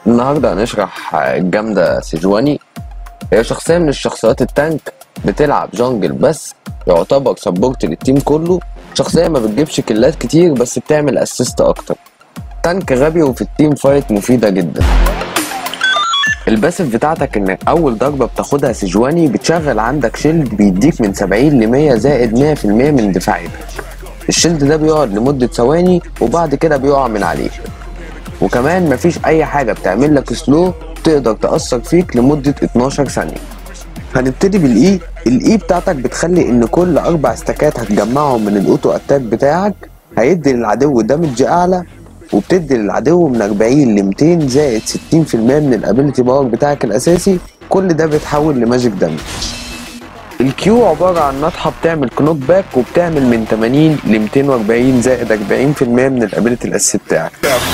النهاردة هنشرح الجامدة سيجواني هي شخصية من الشخصيات التانك بتلعب جونجل بس يعتبر سبورت للتيم كله شخصية ما بتجيبش كلات كتير بس بتعمل اسيست اكتر تانك غبي وفي التيم فايت مفيدة جدا الباسف بتاعتك ان اول ضربة بتاخدها سيجواني بتشغل عندك شيلد بيديك من 70 ل 100 زائد 100% من دفاعاتك الشيلد ده بيقعد لمدة ثواني وبعد كده بيقع من عليه وكمان مفيش اي حاجة بتعمل لك سلو تقدر تأثر فيك لمدة 12 ثانية هنبتدي بالاي الاي بتاعتك بتخلي ان كل اربع استكات هتجمعهم من الاوتو اتاك بتاعك هيدي للعدو دامج اعلى وبتدي للعدو من 40 ل 200 زائد 60% من الابيلتي باور بتاعك الاساسي كل ده بيتحول لماجيك دامج الكيو عبارة عن نطحة بتعمل كنوك باك وبتعمل من 80 ل 240 زائد 40% من الابيلتي الاساسي بتاعك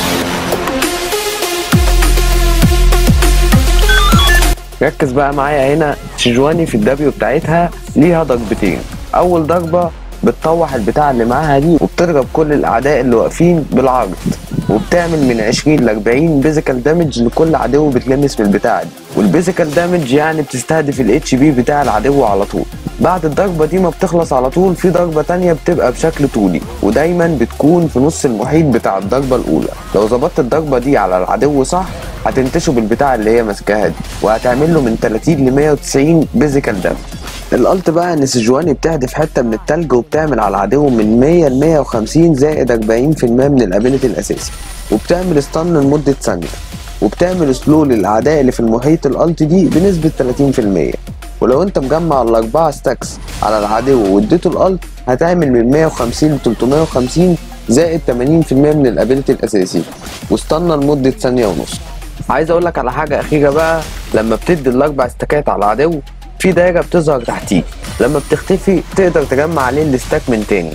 ركز بقى معايا هنا شيجواني في الدبليو بتاعتها ليها ضربتين اول ضربه بتطوح البتاع اللي معاها دي وبتضرب كل الاعداء اللي واقفين بالعرض وبتعمل من 20 ل 40 بيزيكال دامج لكل عدو بتلمس من البتاع دي والبيزيكال دامج يعني بتستهدف الاتش بي بتاع العدو على طول بعد الضربة دي ما بتخلص على طول في ضربة تانية بتبقى بشكل طولي ودايما بتكون في نص المحيط بتاع الضربة الأولى لو ظبطت الضربة دي على العدو صح هتنتشه بالبتاع اللي هي ماسكاها دي وهتعمل له من 30 ل 190 بيزيكال دامج الالت بقى ان سيجواني بتهدف حته من التلج وبتعمل على العدو من 100 ل 150 زائد 40% من الابيلتي الاساسي وبتعمل ستان لمده ثانيه وبتعمل سلو للاعداء اللي في المحيط الالت دي بنسبه 30% ولو انت مجمع الاربعه ستاكس على العدو واديته الالت هتعمل من 150 ل 350 زائد 80% من الابيلتي الاساسي واستنى لمده ثانيه ونص عايز اقول لك على حاجه اخيره بقى لما بتدي الاربع استكات على العدو في دايره بتظهر تحتيه لما بتختفي تقدر تجمع عليه الاستاك من تاني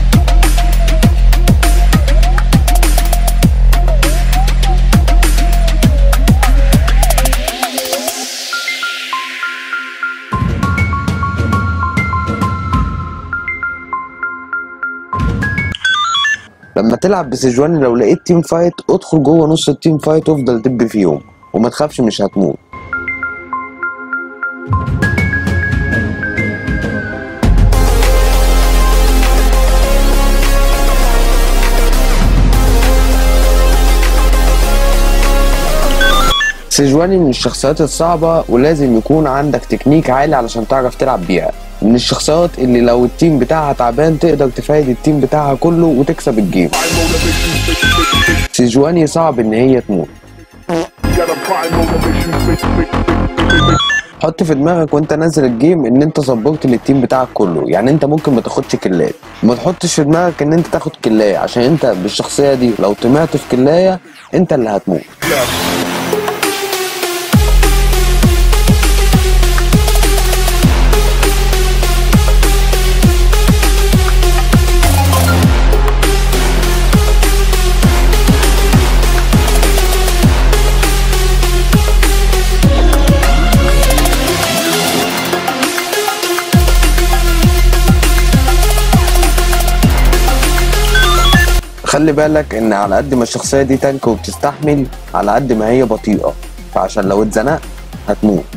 لما تلعب بسجواني لو لقيت تيم فايت ادخل جوه نص التيم فايت وافضل دب فيهم وما تخافش مش هتموت سيجواني من الشخصيات الصعبة ولازم يكون عندك تكنيك عالي علشان تعرف تلعب بيها من الشخصيات اللي لو التيم بتاعها تعبان تقدر تفايد التيم بتاعها كله وتكسب الجيم سيجواني صعب ان هي تموت حط في دماغك وانت نازل الجيم ان انت سبورت للتيم بتاعك كله يعني انت ممكن ما تاخدش كلات ما تحطش في دماغك ان انت تاخد كلاية عشان انت بالشخصية دي لو طمعت في كلاية انت اللي هتموت خلي بالك ان على قد ما الشخصيه دي تانك وبتستحمل على قد ما هي بطيئه فعشان لو اتزنقت هتموت